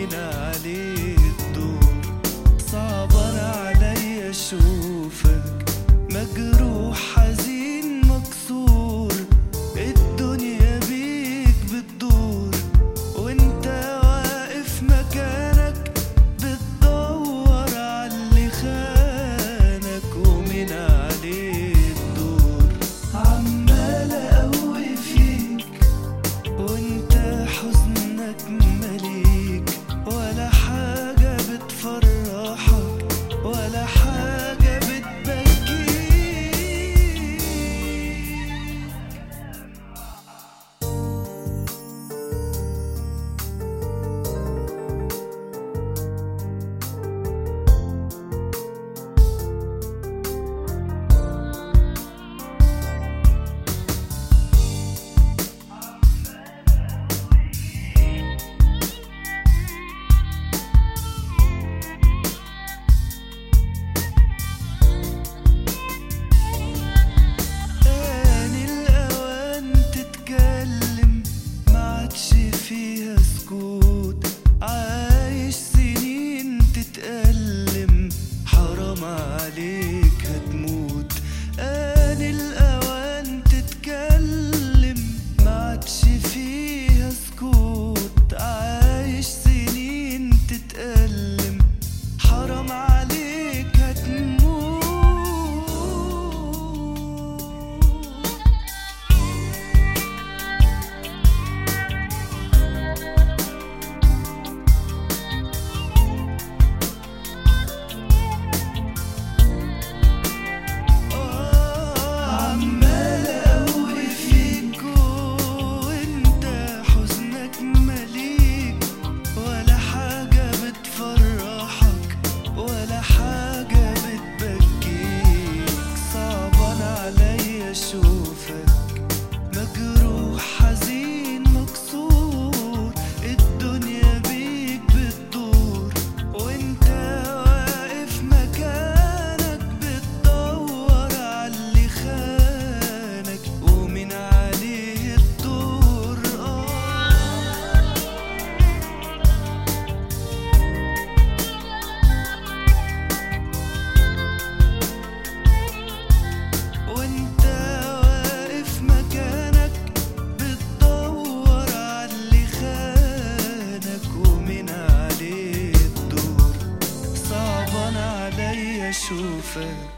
ومن عليه الدور صعبان عليا اشوفك مجروح حزين مكسور الدنيا بيك بتدور وانت واقف مكانك بتدور عاللي خانك ومن عليه الدور عمال اقوي فيك وانت حزنك مليك ولا حاجة بتفرحك ولا حاجة بتبكيك آن الأوان تتكلم معادش فيها سكوت عايش سنين تتألم حرام عليك هتموت آن الأوان تتكلم معادش فيها سكوت عايش سنين تتألم حرام عليك هتموت عمال اقوي فيك وانت حزنك مليك ولا حاجة بتفرحك ولا حاجة بتبكيك صعبان عليا اشوفك مجروح حزين مكسور الدنيا بيك بتدور وانت واقف مكانك بتدور عاللي خانك ومن عليه الدور آه وانت واقف مكانك بتدور عاللي خانك ومن عليه الدور صعبان عليا اشوفك